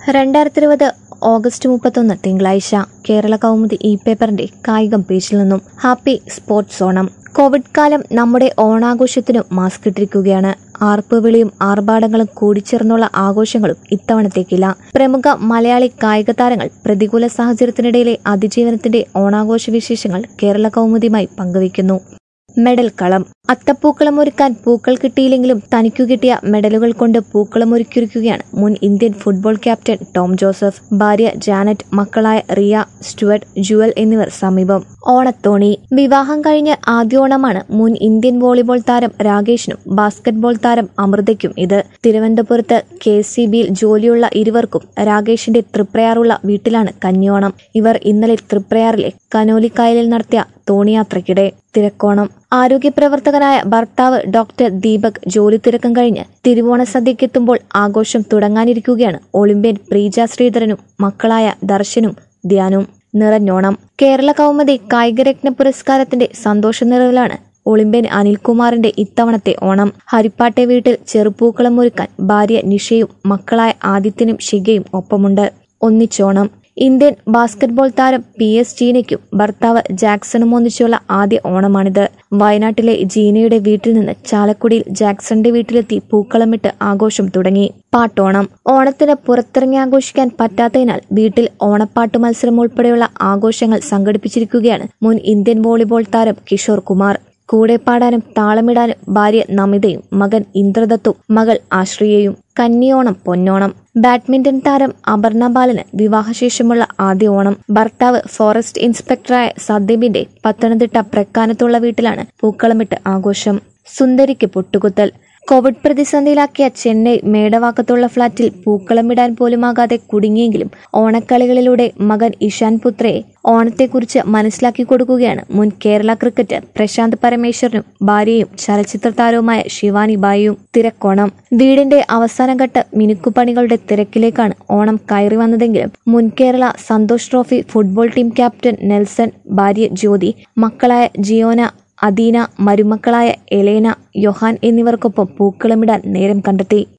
രണ്ടായിരത്തി ഇരുപത് ഓഗസ്റ്റ് മുപ്പത്തൊന്ന് തിങ്കളാഴ്ച കേരള കൗമുദി ഇ പേപ്പറിന്റെ കായികം പേജിൽ നിന്നും ഹാപ്പി സ്പോർട്സ് ഓണം കോവിഡ് കാലം നമ്മുടെ ഓണാഘോഷത്തിനും മാസ്ക് ഇട്ടിരിക്കുകയാണ് ആർപ്പ് വിളിയും ആർഭാടങ്ങളും കൂടിച്ചേർന്നുള്ള ആഘോഷങ്ങളും ഇത്തവണത്തേക്കില്ല പ്രമുഖ മലയാളി കായിക താരങ്ങൾ പ്രതികൂല സാഹചര്യത്തിനിടയിലെ അതിജീവനത്തിന്റെ ഓണാഘോഷ വിശേഷങ്ങൾ കേരള കൗമുദിയുമായി പങ്കുവയ്ക്കുന്നു മെഡൽ കളം അത്തപ്പൂക്കളം ഒരുക്കാൻ പൂക്കൾ കിട്ടിയില്ലെങ്കിലും തനിക്കു കിട്ടിയ മെഡലുകൾ കൊണ്ട് പൂക്കളം ഒരുക്കിയിരിക്കുകയാണ് മുൻ Indian football captain Tom Joseph ഭാര്യ ജാനറ്റ് മക്കളായ റിയ സ്റ്റുവർട്ട് ജുവൽ എന്നിവർ സമീപം ഓണത്തോണി വിവാഹം കഴിഞ്ഞ് ആദ്യ ഓണമാണ് മുൻ ഇന്ത്യൻ വോളിബോൾ താരം രാകേഷിനും ബാസ്കറ്റ്ബോൾ താരം അമൃതയ്ക്കും ഇത് തിരുവനന്തപുരത്ത് കെ സി ബിയിൽ ജോലിയുള്ള ഇരുവർക്കും രാകേഷിന്റെ തൃപ്രയാറുള്ള വീട്ടിലാണ് കന്യോണം ഇവർ ഇന്നലെ തൃപ്രയാറിലെ കനോലിക്കായലിൽ നടത്തിയ തോണിയാത്രയ്ക്കിടെ തിരക്കോണം ആരോഗ്യപ്രവർത്തകനായ ഭർത്താവ് ഡോക്ടർ ദീപക് ജോലി തിരക്കം കഴിഞ്ഞ് തിരുവോണ സദ്യക്കെത്തുമ്പോൾ ആഘോഷം തുടങ്ങാനിരിക്കുകയാണ് ഒളിമ്പ്യൻ പ്രീജ ശ്രീധരനും മക്കളായ ദർശനും ധ്യാനും നിറഞ്ഞോണം കേരള കൗമുദി കായികരത്ന പുരസ്കാരത്തിന്റെ സന്തോഷ നിറവിലാണ് ഒളിമ്പ്യൻ അനിൽകുമാറിന്റെ ഇത്തവണത്തെ ഓണം ഹരിപ്പാട്ടെ വീട്ടിൽ ചെറുപ്പൂക്കളം ഒരുക്കാൻ ഭാര്യ നിഷയും മക്കളായ ആദിത്യനും ഷിഗയും ഒപ്പമുണ്ട് ഒന്നിച്ചോണം ഇന്ത്യൻ ബാസ്കറ്റ്ബോൾ താരം പി എസ് ജീനയ്ക്കും ഭർത്താവ് ജാക്സണും ഒന്നിച്ചുള്ള ആദ്യ ഓണമാണിത് വയനാട്ടിലെ ജീനയുടെ വീട്ടിൽ നിന്ന് ചാലക്കുടിയിൽ ജാക്സന്റെ വീട്ടിലെത്തി പൂക്കളമിട്ട് ആഘോഷം തുടങ്ങി പാട്ടോണം ഓണത്തിന് പുറത്തിറങ്ങി ആഘോഷിക്കാൻ പറ്റാത്തതിനാൽ വീട്ടിൽ ഓണപ്പാട്ട് മത്സരം ഉൾപ്പെടെയുള്ള ആഘോഷങ്ങൾ സംഘടിപ്പിച്ചിരിക്കുകയാണ് മുൻ ഇന്ത്യൻ വോളിബോൾ താരം കിഷോർ കുമാർ കൂടെ പാടാനും താളമിടാനും ഭാര്യ നമിതയും മകൻ ഇന്ദ്രദത്തും മകൾ ആശ്രിയയും കന്നിയോണം പൊന്നോണം ബാഡ്മിന്റൺ താരം അപർണ ബാലന് വിവാഹശേഷമുള്ള ആദ്യ ഓണം ഭർത്താവ് ഫോറസ്റ്റ് ഇൻസ്പെക്ടറായ സദ്യബിന്റെ പത്തനംതിട്ട പ്രക്കാനത്തുള്ള വീട്ടിലാണ് പൂക്കളമിട്ട് ആഘോഷം സുന്ദരിക്ക് പൊട്ടുകുത്തൽ കോവിഡ് പ്രതിസന്ധിയിലാക്കിയ ചെന്നൈ മേടവാക്കത്തുള്ള ഫ്ളാറ്റിൽ പൂക്കളമിടാൻ പോലുമാകാതെ കുടുങ്ങിയെങ്കിലും ഓണക്കളികളിലൂടെ മകൻ ഇഷാൻ പുത്രയെ ഓണത്തെക്കുറിച്ച് മനസ്സിലാക്കി കൊടുക്കുകയാണ് മുൻ കേരള ക്രിക്കറ്റർ പ്രശാന്ത് പരമേശ്വരനും ഭാര്യയും ചലച്ചിത്ര താരവുമായ ശിവാനി ബായിയും തിരക്കോണം വീടിന്റെ അവസാനഘട്ട മിനുക്കുപണികളുടെ തിരക്കിലേക്കാണ് ഓണം കയറി വന്നതെങ്കിലും മുൻ Kerala Santosh trophy football team captain Nelson ഭാര്യ ജ്യോതി മക്കളായ ജിയോന അദീന മരുമക്കളായ എലേന യൊഹാൻ എന്നിവർക്കൊപ്പം പൂക്കളമിടാൻ നേരം കണ്ടെത്തി